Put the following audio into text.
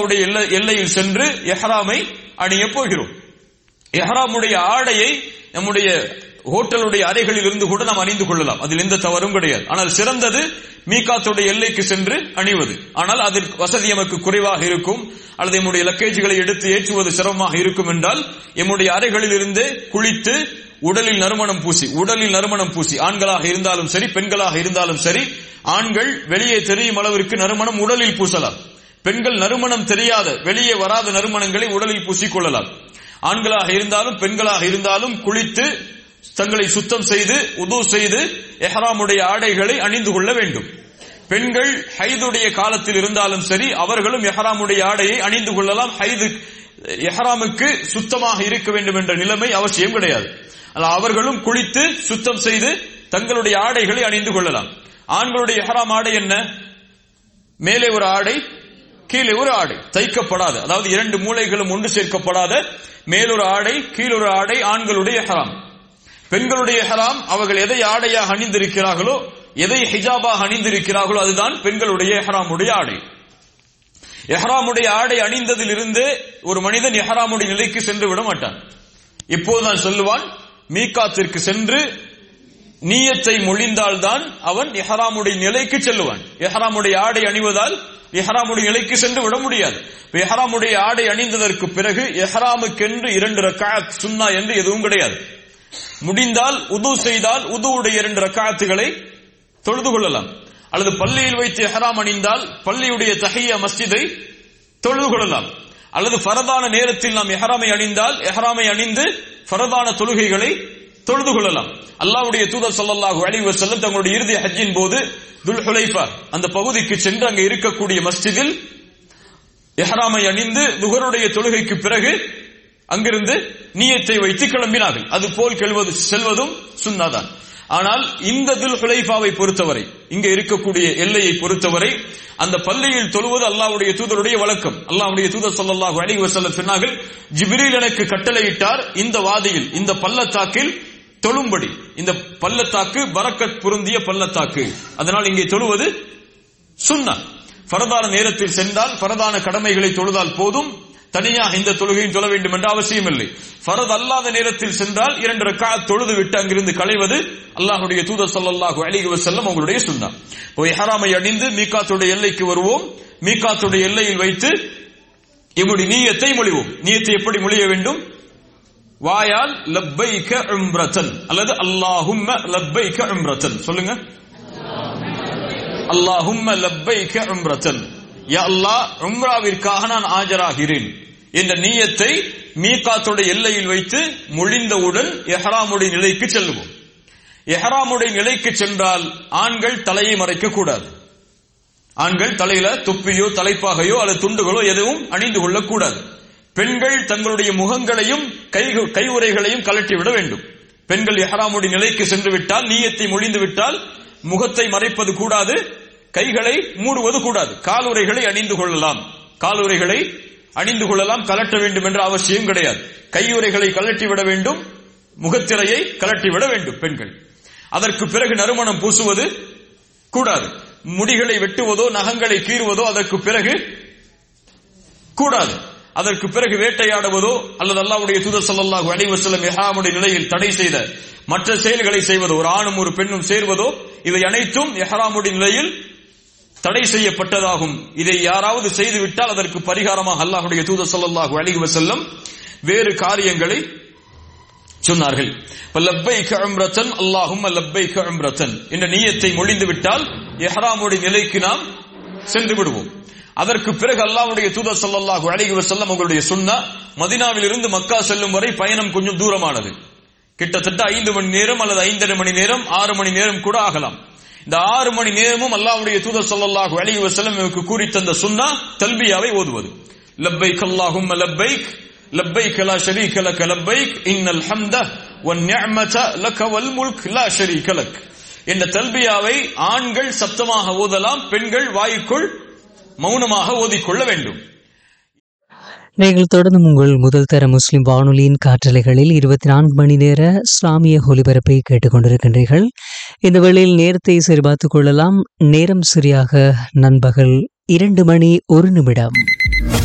மீகாவுடைய எல்லை எல்லையில் சென்று எஹ்ராமை அணிய போகிறோம் எஹ்ராமுடைய ஆடையை நம்முடைய ஹோட்டலுடைய அறைகளில் இருந்து கூட நாம் அணிந்து கொள்ளலாம் அதில் எந்த தவறும் கிடையாது ஆனால் சிறந்தது மீகாத்துடைய எல்லைக்கு சென்று அணிவது ஆனால் அதில் வசதி நமக்கு குறைவாக இருக்கும் அல்லது நம்முடைய லக்கேஜ்களை எடுத்து ஏற்றுவது சிரமமாக இருக்கும் என்றால் எம்முடைய அறைகளில் இருந்து குளித்து உடலில் நறுமணம் பூசி உடலில் நறுமணம் பூசி ஆண்களாக இருந்தாலும் சரி பெண்களாக இருந்தாலும் சரி ஆண்கள் வெளியே தெரியும் அளவிற்கு நறுமணம் உடலில் பூசலாம் பெண்கள் நறுமணம் தெரியாத வெளியே வராத நறுமணங்களை உடலில் பூசிக்கொள்ளலாம் ஆண்களாக இருந்தாலும் பெண்களாக இருந்தாலும் குளித்து தங்களை சுத்தம் செய்து உது செய்து எஹ்ராமுடைய ஆடைகளை அணிந்து கொள்ள வேண்டும் பெண்கள் ஹைதுடைய காலத்தில் இருந்தாலும் சரி அவர்களும் எஹ்ராமுடைய ஆடையை அணிந்து கொள்ளலாம் ஹைது எஹ்ராமுக்கு சுத்தமாக இருக்க வேண்டும் என்ற நிலைமை அவசியம் கிடையாது ஆனால் அவர்களும் குளித்து சுத்தம் செய்து தங்களுடைய ஆடைகளை அணிந்து கொள்ளலாம் ஆண்களுடைய எஹ்ராம் ஆடை என்ன மேலே ஒரு ஆடை கீழே ஒரு ஆடை தைக்கப்படாத அதாவது இரண்டு மூளைகளும் ஒன்று சேர்க்கப்படாத மேலொரு ஆடை கீழொரு ஆடை ஆண்களுடைய ஹராம் பெண்களுடைய ஹராம் அவர்கள் எதை ஆடையாக அணிந்திருக்கிறார்களோ எதை ஹிஜாபாக அணிந்திருக்கிறார்களோ அதுதான் பெண்களுடைய எஹராமுடைய ஆடை எஹராமுடைய ஆடை அணிந்ததில் இருந்தே ஒரு மனிதன் எஹராமுடைய நிலைக்கு சென்று விட மாட்டான் இப்போதுதான் சொல்லுவான் மீகாத்திற்கு சென்று நீயத்தை மொழிந்தால்தான் அவன் எஹராமுடைய நிலைக்கு செல்லுவான் எஹராமுடைய ஆடை அணிவதால் எஹராமுடைய நிலைக்கு சென்று விட முடியாது எஹராமுடைய ஆடை அணிந்ததற்கு பிறகு எஹராமுக்கென்று இரண்டு ரக்காத் சுன்னா என்று எதுவும் கிடையாது முடிந்தால் உது செய்தால் உதுவுடைய இரண்டு ரக்காத்துகளை தொழுது கொள்ளலாம் அல்லது பள்ளியில் வைத்து எஹராம் அணிந்தால் பள்ளியுடைய தஹிய மஸ்ஜிதை தொழுது கொள்ளலாம் அல்லது ஃபரதான நேரத்தில் நாம் எஹராமை அணிந்தால் எஹராமை அணிந்து ஃபரதான தொழுகைகளை தொழுது கொள்ளலாம் அல்லாவுடைய தூதர் சொல்லல்லாஹு அலி வசல்லம் தங்களுடைய இறுதி ஹஜ்ஜின் போது துல் ஹுலைஃபா அந்த பகுதிக்கு சென்று அங்கே இருக்கக்கூடிய மஸ்ஜிதில் எஹராமை அணிந்து துகருடைய தொழுகைக்கு பிறகு அங்கிருந்து நீயத்தை வைத்து கிளம்பினார்கள் அது போல் கெல்வது செல்வதும் சுன்னாதான் ஆனால் இந்த துல் ஹுலைஃபாவை பொறுத்தவரை இங்க இருக்கக்கூடிய எல்லையை பொறுத்தவரை அந்த பள்ளியில் தொழுவது அல்லாவுடைய தூதருடைய வழக்கம் அல்லாவுடைய தூதர் சொல்லல்லாஹு அலி வசல்லம் சொன்னார்கள் ஜிப்ரீல் எனக்கு கட்டளையிட்டார் இந்த வாதியில் இந்த பள்ளத்தாக்கில் தொழும்படி இந்த பள்ளத்தாக்கு பரக்கத் பொருந்திய பள்ளத்தாக்கு அதனால் இங்கே தொழுவது சுன்னா பரதான நேரத்தில் சென்றால் பரதான கடமைகளை தொழுதால் போதும் தனியாக இந்த தொழுகையும் தொழ வேண்டும் என்ற அவசியம் இல்லை ஃபரத் அல்லாத நேரத்தில் சென்றால் இரண்டு ரக்கா தொழுது விட்டு அங்கிருந்து களைவது அல்லாஹுடைய தூதர் சொல்லல்லாஹு அலிஹி வசல்லம் அவங்களுடைய சுன்னா போய் ஹராமை அணிந்து மீகாத்துடைய எல்லைக்கு வருவோம் மீகாத்துடைய எல்லையில் வைத்து இவருடைய நீயத்தை மொழிவோம் நீயத்தை எப்படி மொழிய வேண்டும் வாயால் லப்பைக உம்ரத்தன் அல்லது அல்லாஹும்ம லப்பைக உம்ரத்தன் சொல்லுங்க அல்லாஹும்ம லப்பைக உம்ரத்தன் யா அல்லாஹ் உம்ராவிற்காக நான் ஆஜராகிறேன் என்ற நீயத்தை மீகாத்துடைய எல்லையில் வைத்து மொழிந்தவுடன் எஹராமுடைய நிலைக்கு செல்லுவோம் எஹராமுடைய நிலைக்கு சென்றால் ஆண்கள் தலையை மறைக்க கூடாது ஆண்கள் தலையில தொப்பியோ தலைப்பாகையோ அல்லது துண்டுகளோ எதுவும் அணிந்து கொள்ளக்கூடாது பெண்கள் தங்களுடைய முகங்களையும் கை கையுறைகளையும் கலட்டி விட வேண்டும் பெண்கள் எஹராமுடைய நிலைக்கு சென்று விட்டால் நீயத்தை மொழிந்து விட்டால் முகத்தை மறைப்பது கூடாது கைகளை மூடுவது கூடாது காலுறைகளை அணிந்து கொள்ளலாம் காலுறைகளை அணிந்து கொள்ளலாம் கலட்ட வேண்டும் என்ற அவசியம் கிடையாது கையுறைகளை கலட்டி விட வேண்டும் முகத்திரையை கலட்டி விட வேண்டும் பெண்கள் அதற்கு பிறகு நறுமணம் பூசுவது கூடாது முடிகளை வெட்டுவதோ நகங்களை கீறுவதோ அதற்கு பிறகு கூடாது அதற்கு பிறகு வேட்டையாடுவதோ அல்லது அல்லாவுடைய தூதர் சல்லாஹூ அலிவசல்லம் எஹாமுடைய நிலையில் தடை செய்த மற்ற செயல்களை செய்வதோ ஒரு ஆணும் ஒரு பெண்ணும் சேர்வதோ இவை அனைத்தும் எஹராமுடைய நிலையில் தடை செய்யப்பட்டதாகும் இதை யாராவது செய்துவிட்டால் அதற்கு பரிகாரமாக அல்லாஹுடைய தூதர் சல்லாஹூ அலிஹி வசல்லம் வேறு காரியங்களை சொன்னார்கள் லப்பைக உம்ரத்தன் அல்லாஹும் லப்பைக உம்ரத்தன் என்ற நீயத்தை மொழிந்து விட்டால் எஹ்ராமுடைய நிலைக்கு நாம் சென்று விடுவோம் அதற்கு பிறகு அல்லாஹ்வுடைய தூதர் ஸல்லல்லாஹு அலைஹி வஸல்லம் அவர்களுடைய சுன்னா மதீனாவில் இருந்து மக்கா செல்லும் வரை பயணம் கொஞ்சம் தூரமானது கிட்டத்தட்ட ஐந்து மணி நேரம் அல்லது ஐந்தரை மணி நேரம் ஆறு மணி நேரம் கூட ஆகலாம் இந்த ஆறு மணி நேரமும் அல்லாஹ்வுடைய தூதர் ஸல்லல்லாஹு அலைஹி வஸல்லம் இவருக்கு கூறி தந்த சுன்னா தல்பியாவை ஓதுவது லப்பைக் அல்லாஹும்ம லப்பைக் لبيك لا شريك لك لبيك إن الحمد والنعمة لك والملك لا شريك لك இந்த தல்பியாவை ஆண்கள் சத்தமாக ஓதலாம் பெண்கள் வாய்க்குள் மௌனமாக ஓதிக்கொள்ள வேண்டும் நீங்கள் தொடர்ந்து உங்கள் முதல் தர முஸ்லிம் வானொலியின் காற்றலைகளில் இருபத்தி நான்கு மணி நேர இஸ்லாமிய ஒலிபரப்பை கேட்டுக்கொண்டிருக்கின்றீர்கள் இந்த வேளையில் நேரத்தை சரிபார்த்துக் கொள்ளலாம் நேரம் சரியாக நண்பகல் இரண்டு மணி ஒரு நிமிடம்